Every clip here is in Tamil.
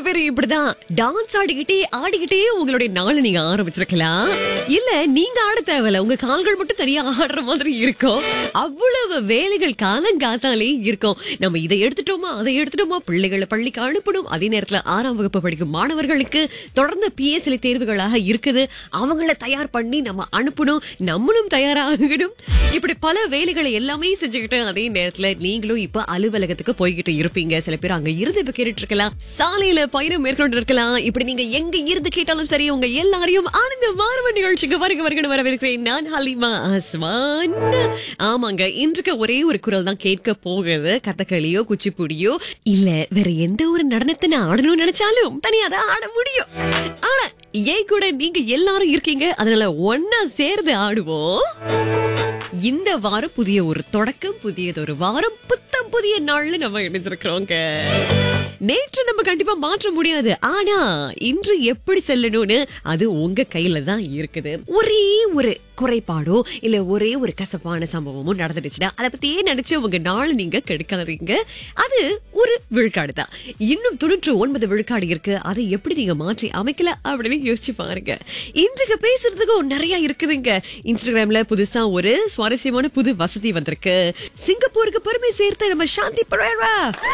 பேர் இப்படிதான் டான்ஸ் ஆடிக்கிட்டே ஆடிக்கிட்டே உங்களுடைய நாளை நீங்க ஆரம்பிச்சிருக்கலாம் இல்ல நீங்க ஆட தேவையில்ல உங்க கால்கள் மட்டும் தனியா ஆடுற மாதிரி இருக்கும் அவ்வளவு வேலைகள் காலங்காத்தாலே இருக்கும் நம்ம இதை எடுத்துட்டோமா அதை எடுத்துட்டோமா பிள்ளைகளை பள்ளிக்கு அனுப்பணும் அதே நேரத்துல ஆறாம் வகுப்பு படிக்கும் மாணவர்களுக்கு தொடர்ந்து பிஎஸ்எல்இ தேர்வுகளாக இருக்குது அவங்கள தயார் பண்ணி நம்ம அனுப்பணும் நம்மளும் தயாராகணும் இப்படி பல வேலைகளை எல்லாமே செஞ்சுக்கிட்டு அதே நேரத்துல நீங்களும் இப்ப அலுவலகத்துக்கு போய்கிட்டு இருப்பீங்க சில பேர் அங்க இருந்து இப்ப கேட்டுட்டு இருக்கலாம் சாலையில பயணம் மேற்கொண்டு இருக்கலாம் இப்படி நீங்க எங்க இருந்து கேட்டாலும் சரி உங்க எல்லாரையும் ஆனந்த மாறுவ நிகழ்ச்சிக்கு வருக வருகன்னு வரவேற்கிறேன் நான் ஹலிமா அஸ்வான் ஆமாங்க இன்றைக்கு ஒரே ஒரு குரல் தான் கேட்க போகுது கதகளியோ குச்சிப்புடியோ இல்ல வேற எந்த ஒரு நடனத்தை நான் ஆடணும்னு நினைச்சாலும் தனியா தான் ஆட முடியும் ஆனா ஏன் கூட நீங்க எல்லாரும் இருக்கீங்க அதனால ஒன்னா சேர்ந்து ஆடுவோம் இந்த வாரம் புதிய ஒரு தொடக்கம் புதியதொரு வாரம் புத்தம் புதிய நாள்ல நம்ம இணைஞ்சிருக்கிறோங்க நேற்று நம்ம கண்டிப்பா மாற்ற முடியாது ஆனா இன்று எப்படி செல்லணும்னு அது உங்க கையில தான் இருக்குது ஒரே ஒரு குறைபாடோ இல்ல ஒரே ஒரு கசப்பான சம்பவமும் நடந்துடுச்சுன்னா அதை பத்தியே நினைச்சு உங்க நாள் நீங்க கெடுக்காதீங்க அது ஒரு விழுக்காடு தான் இன்னும் தொண்ணூற்று ஒன்பது விழுக்காடு இருக்கு அதை எப்படி நீங்க மாற்றி அமைக்கல அப்படின்னு யோசிச்சு பாருங்க இன்றைக்கு பேசுறதுக்கும் நிறைய இருக்குதுங்க இன்ஸ்டாகிராம்ல புதுசா ஒரு சுவாரஸ்யமான புது வசதி வந்திருக்கு சிங்கப்பூருக்கு பெருமை சேர்த்த நம்ம சாந்தி பரேரா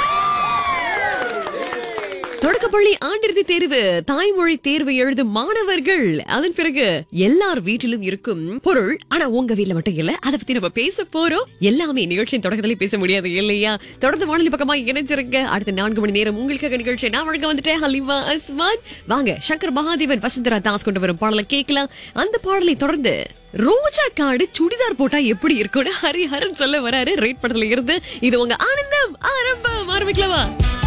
தொடக்கப்பள்ளி ஆண்டிறுதி தேர்வு தாய்மொழி தேர்வு எழுதும் மாணவர்கள் அதன் பிறகு எல்லார் வீட்டிலும் இருக்கும் பொருள் ஆனா உங்க வீட்ல மட்டும் இல்ல அதை பத்தி நம்ம பேச போறோம் எல்லாமே நிகழ்ச்சியின் தொடக்கத்திலே பேச முடியாது இல்லையா தொடர்ந்து வானொலி பக்கமா இணைஞ்சிருங்க அடுத்த நான்கு மணி நேரம் உங்களுக்காக நிகழ்ச்சி நான் வழங்க வந்துட்டேன் ஹலிமா அஸ்மான் வாங்க சங்கர் மகாதேவன் வசுந்தரா தாஸ் கொண்டு வரும் பாடலை கேட்கலாம் அந்த பாடலை தொடர்ந்து ரோஜா காடு சுடிதார் போட்டா எப்படி இருக்கும்னு ஹரிஹரன் சொல்ல வராரு ரேட் படத்துல இருந்து இது உங்க ஆனந்தம் ஆரம்பம் ஆரம்பிக்கலாமா